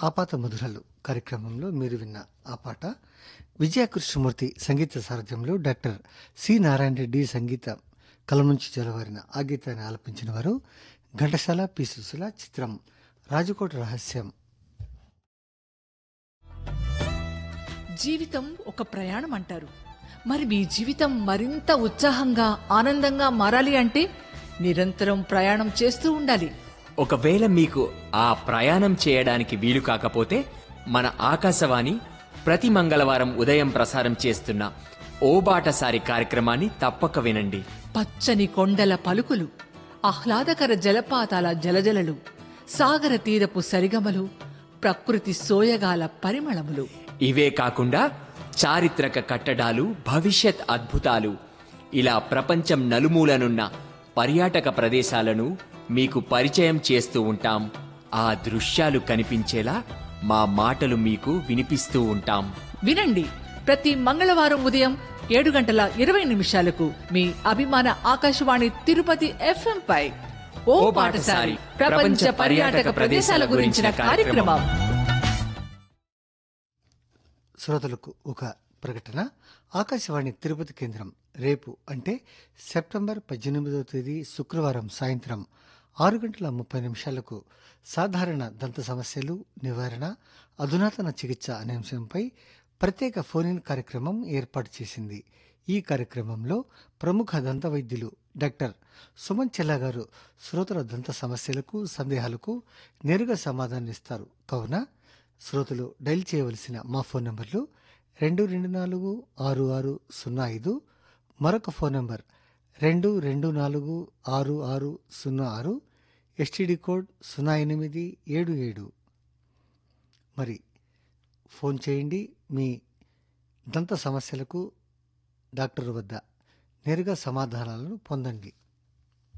ఆపాత మధురాలు కార్యక్రమంలో మీరు విన్న ఆ పాట విజయ కృష్ణమూర్తి సంగీత సారథ్యంలో డాక్టర్ సి నారాయణ రెడ్డి సంగీత కలం నుంచి జలవారిన ఆ గీతాన్ని ఆలపించిన వారు ఘంటసాల పి సుశీల చిత్రం రాజకోట రహస్యం జీవితం ఒక ప్రయాణం అంటారు మరి మీ జీవితం మరింత ఉత్సాహంగా ఆనందంగా మారాలి అంటే నిరంతరం ప్రయాణం చేస్తూ ఉండాలి ఒకవేళ మీకు ఆ ప్రయాణం చేయడానికి వీలు కాకపోతే మన ఆకాశవాణి ప్రతి మంగళవారం ఉదయం ప్రసారం చేస్తున్న ఓ బాటసారి కార్యక్రమాన్ని తప్పక వినండి పచ్చని కొండల పలుకులు ఆహ్లాదకర జలపాతాల జలజలలు సాగర తీరపు సరిగమలు ప్రకృతి సోయగాల పరిమళములు ఇవే కాకుండా చారిత్రక కట్టడాలు భవిష్యత్ అద్భుతాలు ఇలా ప్రపంచం నలుమూలనున్న పర్యాటక ప్రదేశాలను మీకు పరిచయం చేస్తూ ఉంటాం ఆ దృశ్యాలు కనిపించేలా మా మాటలు మీకు వినిపిస్తూ ఉంటాం వినండి ప్రతి మంగళవారం ఉదయం ఏడు గంటల ఇరవై నిమిషాలకు మీ అభిమాన ఆకాశవాణి తిరుపతి ఎఫ్ఎం పై ఓ పాటసారి ప్రపంచ పర్యాటక ప్రదేశాల గురించిన కార్యక్రమం శ్రోతలకు ఒక ప్రకటన ఆకాశవాణి తిరుపతి కేంద్రం రేపు అంటే సెప్టెంబర్ పద్దెనిమిదవ తేదీ శుక్రవారం సాయంత్రం ఆరు గంటల ముప్పై నిమిషాలకు సాధారణ దంత సమస్యలు నివారణ అధునాతన చికిత్స అనే అంశంపై ప్రత్యేక ఫోన్ ఇన్ కార్యక్రమం ఏర్పాటు చేసింది ఈ కార్యక్రమంలో ప్రముఖ దంత వైద్యులు డాక్టర్ సుమన్ చెల్లా గారు శ్రోతల దంత సమస్యలకు సందేహాలకు నేరుగా సమాధానమిస్తారు కావున శ్రోతలు డైల్ చేయవలసిన మా ఫోన్ నంబర్లు రెండు రెండు నాలుగు ఆరు ఆరు సున్నా ఐదు మరొక ఫోన్ నంబర్ రెండు రెండు నాలుగు ఆరు ఆరు సున్నా ఆరు ఎస్టీడీ కోడ్ సున్నా ఎనిమిది ఏడు ఏడు మరి ఫోన్ చేయండి మీ దంత సమస్యలకు డాక్టర్ వద్ద నేరుగా సమాధానాలను పొందండి